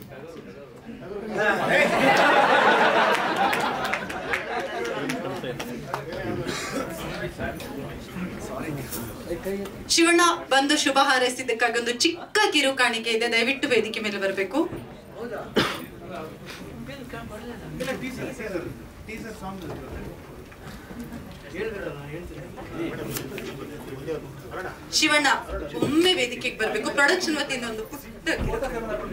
ಶಿವಣ್ಣ ಬಂದು ಶುಭ ಹಾರೈಸಿದ್ದಕ್ಕಾಗಿ ಒಂದು ಚಿಕ್ಕ ಕಿರು ಕಾಣಿಕೆ ಇದೆ ದಯವಿಟ್ಟು ವೇದಿಕೆ ಮೇಲೆ ಬರಬೇಕು ಶಿವಣ್ಣ ಒಮ್ಮೆ ವೇದಿಕೆಗೆ ಬರಬೇಕು ಪ್ರೊಡಕ್ಷನ್ ವತಿಯಿಂದ ಒಂದು ಪುಟ್ಟ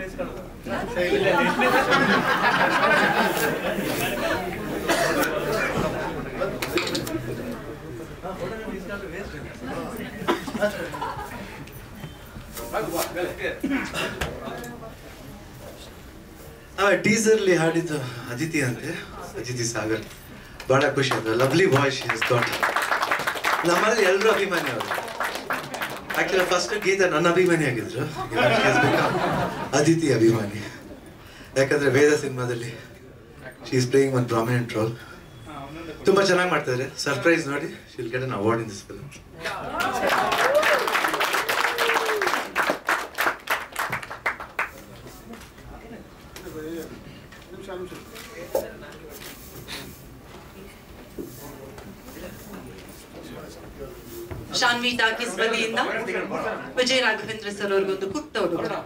ಆ ಟೀಸರ್ಲಿ ಹಾಡಿದ್ದು ಅದಿತಿ ಅಂತೆ ಅದಿತಿ ಸಾಗರ್ ಬಹಳ ಖುಷಿ ಆಯ್ತು ಲವ್ಲಿ ವಾಯ್ಸ್ ಇಸ್ ಗಾಟ್ ನಮ್ಮಲ್ಲಿ ಎಲ್ಲರೂ ಅಭಿಮಾನಿ ಅವರು ಆಕ್ಚುಲಿ ಫಸ್ಟ್ ಗೀತಾ ನನ್ನ ಅಭಿಮಾನಿ ಆಗಿದ್ರು ಇವಾಗ she has become ಅದಿತಿ ಅಭಿಮಾನಿ ಯಾಕಂದ್ರೆ ವೇದ ಸಿನಿಮಾದಲ್ಲಿ she is playing one prominent role ತುಂಬಾ ಚೆನ್ನಾಗಿ ಮಾಡ್ತಿದ್ದಾರೆ ಸರ್ಪ್ರೈಸ್ ನೋಡಿ she'll get an award in this film Shanvi talkies ಬದಿಯಿಂದ ವಿಜಯ ರಾಘವೇಂದ್ರ ಸರ್ ಅವ್ರಿಗೊಂದು ಪುಟ್ಟ ಉಡುಗೊರೆ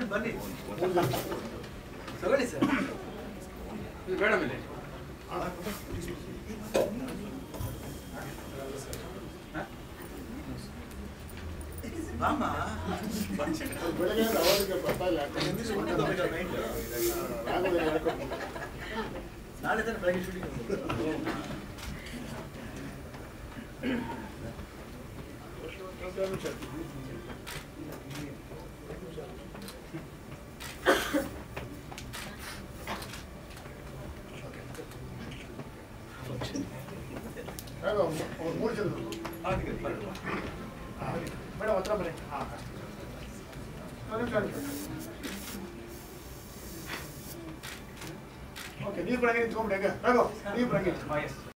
ಮೇಡಮ್ ಹತ್ರ ಬನ್ನಿ ಓಕೆ ನೀವು ಬರಂಗೆ ನಿಂತ್ಕೊಂಡ್ಬಿಡಿ ಹೆಂಗೆ ರಾಘವ್ ನೀವು ಬರಂಗೆ